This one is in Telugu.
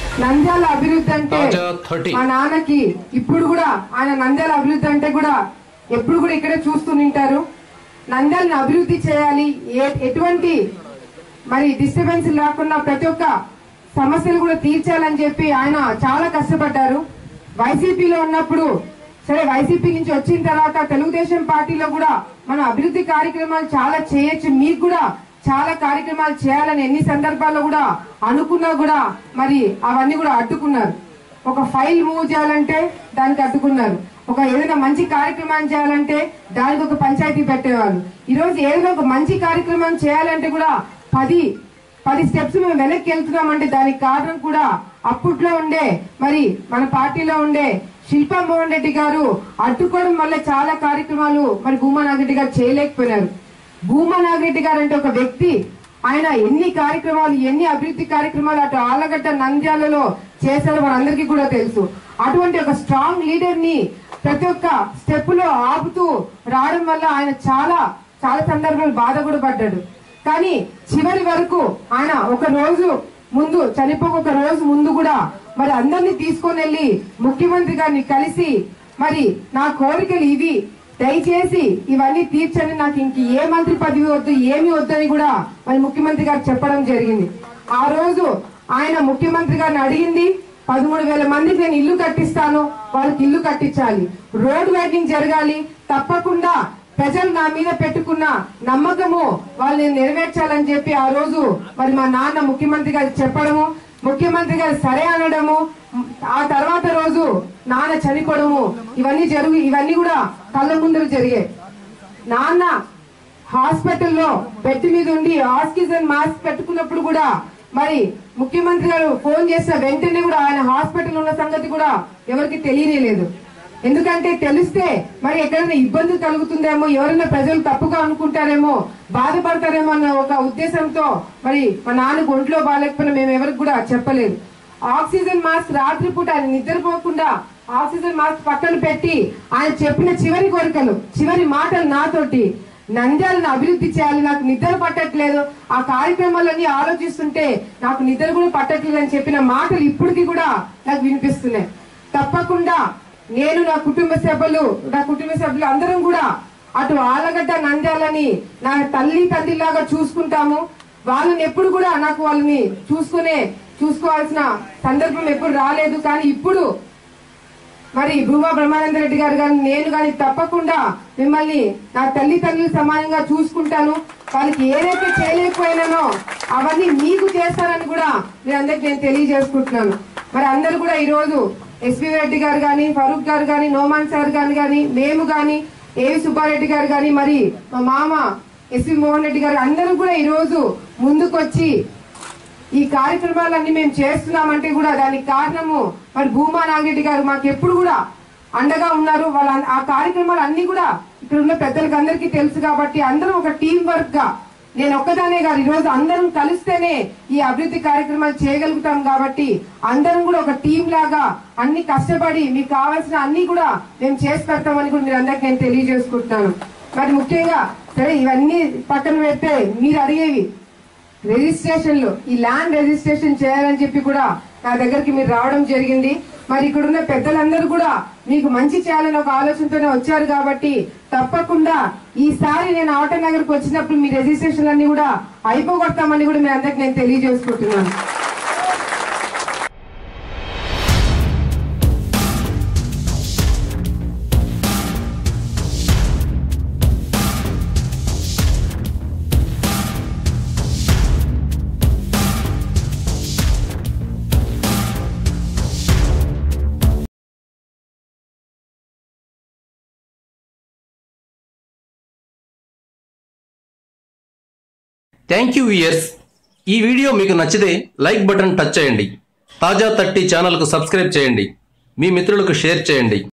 నంద్యాల అభివృద్ధి అంటే తాజా 30. మా నాన్నకి ఇప్పుడు కూడా ఆయన నంద్యాల అభివృద్ధి అంటే కూడా ఎప్పుడు కూడా ఇక్కడే చూస్తూ నింటారు నంద్యాలను అభివృద్ధి చేయాలి ఏ- ఎటువంటి మరి డిస్టర్బెన్స్ రాకుండా ప్రతి ఒక్క సమస్యలు కూడా తీర్చాలని చెప్పి ఆయన చాలా కష్టపడ్డారు వైసీపీలో ఉన్నప్పుడు సరే వైసీపీ నుంచి వచ్చిన తర్వాత తెలుగుదేశం పార్టీలో కూడా మనం అభివృద్ధి కార్యక్రమాలు చాలా చేయొచ్చు మీకు కూడా చాలా కార్యక్రమాలు చేయాలని ఎన్ని సందర్భాల్లో కూడా అనుకున్నా కూడా మరి అవన్నీ కూడా అడ్డుకున్నారు ఒక ఫైల్ మూవ్ చేయాలంటే దానికి అడ్డుకున్నారు ఒక ఏదైనా మంచి కార్యక్రమం చేయాలంటే దానికి ఒక పంచాయతీ పెట్టేవాళ్ళు ఈ రోజు ఏదైనా ఒక మంచి కార్యక్రమం చేయాలంటే కూడా పది పది స్టెప్స్ మేము వెనక్కి వెళ్తున్నామంటే దానికి కారణం కూడా అప్పట్లో ఉండే మరి మన పార్టీలో ఉండే శిల్పా మోహన్ రెడ్డి గారు అడ్డుకోవడం వల్ల చాలా కార్యక్రమాలు మరి భూమా నాగిరెడ్డి గారు చేయలేకపోయినారు భూమా నాగిరెడ్డి గారు అంటే ఒక వ్యక్తి ఆయన ఎన్ని కార్యక్రమాలు ఎన్ని అభివృద్ధి కార్యక్రమాలు అటు ఆలగడ్డ నంద్యాలలో చేశారో మనందరికీ కూడా తెలుసు అటువంటి ఒక స్ట్రాంగ్ లీడర్ ని ప్రతి ఒక్క స్టెప్ లో ఆపుతూ రావడం వల్ల ఆయన చాలా చాలా సందర్భాలు బాధ కూడా పడ్డాడు కానీ చివరి వరకు ఆయన ఒక రోజు ముందు చనిపోక ఒక రోజు ముందు కూడా మరి అందరినీ తీసుకొని వెళ్ళి ముఖ్యమంత్రి గారిని కలిసి మరి నా కోరికలు ఇవి దయచేసి ఇవన్నీ తీర్చండి నాకు ఇంక ఏ మంత్రి పదవి వద్దు ఏమి వద్దని కూడా మరి ముఖ్యమంత్రి గారు చెప్పడం జరిగింది ఆ రోజు ఆయన ముఖ్యమంత్రి గారిని అడిగింది పదమూడు వేల మందికి నేను ఇల్లు కట్టిస్తాను వాళ్ళకి ఇల్లు కట్టించాలి రోడ్ వైడింగ్ జరగాలి తప్పకుండా ప్రజలు నా మీద పెట్టుకున్న నమ్మకము వాళ్ళని నెరవేర్చాలని చెప్పి ఆ రోజు మరి మా నాన్న ముఖ్యమంత్రి గారు చెప్పడము ముఖ్యమంత్రి గారు సరే అనడము ఆ తర్వాత రోజు నాన్న చనిపోవడము ఇవన్నీ జరుగు ఇవన్నీ కూడా కళ్ళ ముందర జరిగాయి నాన్న హాస్పిటల్లో బెడ్ మీద ఉండి ఆక్సిజన్ మాస్క్ పెట్టుకున్నప్పుడు కూడా మరి ముఖ్యమంత్రి గారు ఫోన్ చేసిన వెంటనే కూడా ఆయన హాస్పిటల్ ఉన్న సంగతి కూడా ఎవరికి తెలియలేదు ఎందుకంటే తెలిస్తే మరి ఎక్కడైనా ఇబ్బంది కలుగుతుందేమో ఎవరైనా ప్రజలు తప్పుగా అనుకుంటారేమో బాధపడతారేమో అన్న ఒక ఉద్దేశంతో మరి మా నాన్నకు ఒంట్లో బాగాలేకపోయినా మేము ఎవరికి కూడా చెప్పలేదు ఆక్సిజన్ మాస్క్ రాత్రిపూట ఆయన నిద్రపోకుండా ఆక్సిజన్ మాస్క్ పక్కన పెట్టి ఆయన చెప్పిన చివరి కోరికలు చివరి మాటలు నాతోటి నంద్యాలను అభివృద్ధి చేయాలి నాకు నిద్ర పట్టట్లేదు ఆ కార్యక్రమాలన్నీ ఆలోచిస్తుంటే నాకు నిద్ర కూడా పట్టట్లేదు అని చెప్పిన మాటలు ఇప్పటికీ కూడా నాకు వినిపిస్తున్నాయి తప్పకుండా నేను నా కుటుంబ సభ్యులు నా కుటుంబ సభ్యులు అందరం కూడా అటు ఆలగడ్డ నంద్యాలని నా తల్లి తండ్రిలాగా చూసుకుంటాము వాళ్ళని ఎప్పుడు కూడా నాకు వాళ్ళని చూసుకునే చూసుకోవాల్సిన సందర్భం ఎప్పుడు రాలేదు కానీ ఇప్పుడు మరి భూమా బ్రహ్మానంద రెడ్డి గారు కానీ నేను కానీ తప్పకుండా మిమ్మల్ని నా తల్లి తండ్రులు సమానంగా చూసుకుంటాను వాళ్ళకి ఏదైతే చేయలేకపోయినానో అవన్నీ మీకు చేస్తానని కూడా మీ అందరికి నేను తెలియజేసుకుంటున్నాను మరి అందరూ కూడా ఈ రోజు ఎస్పీ రెడ్డి గారు కానీ ఫరూక్ గారు కానీ నోమాన్ సార్ గారు కానీ మేము కానీ ఏవి సుబ్బారెడ్డి గారు కానీ మరి మా మామ ఎస్వి మోహన్ రెడ్డి గారు అందరూ కూడా ఈ రోజు ముందుకొచ్చి ఈ కార్యక్రమాలన్నీ మేము చేస్తున్నామంటే కూడా దానికి కారణము మరి భూమా నాగిరెడ్డి గారు మాకు ఎప్పుడు కూడా అండగా ఉన్నారు వాళ్ళ ఆ కార్యక్రమాలు అన్ని కూడా ఇక్కడ ఉన్న పెద్దలకు అందరికీ తెలుసు కాబట్టి అందరం ఒక టీం వర్క్ గా నేను ఒక్కదానే కాదు ఈ రోజు అందరం కలిస్తేనే ఈ అభివృద్ధి కార్యక్రమాలు చేయగలుగుతాం కాబట్టి అందరం కూడా ఒక టీం లాగా అన్ని కష్టపడి మీకు కావాల్సిన అన్ని కూడా మేము చేసి పెడతామని కూడా మీరు అందరికి నేను తెలియజేసుకుంటున్నాను మరి ముఖ్యంగా సరే ఇవన్నీ పక్కన పెడితే మీరు అడిగేవి రిజిస్ట్రేషన్లు ఈ ల్యాండ్ రిజిస్ట్రేషన్ చేయాలని చెప్పి కూడా నా దగ్గరికి మీరు రావడం జరిగింది మరి ఇక్కడ ఉన్న పెద్దలందరూ కూడా మీకు మంచి చేయాలని ఒక ఆలోచనతోనే వచ్చారు కాబట్టి తప్పకుండా ఈసారి నేను ఆటో నగర్కి వచ్చినప్పుడు మీ రిజిస్ట్రేషన్ అన్ని కూడా అయిపోగొడతామని కూడా మీ అందరికి నేను తెలియజేసుకుంటున్నాను థ్యాంక్ యూ ఇయర్స్ ఈ వీడియో మీకు నచ్చితే లైక్ బటన్ టచ్ చేయండి తాజా థర్టీ ఛానల్కు సబ్స్క్రైబ్ చేయండి మీ మిత్రులకు షేర్ చేయండి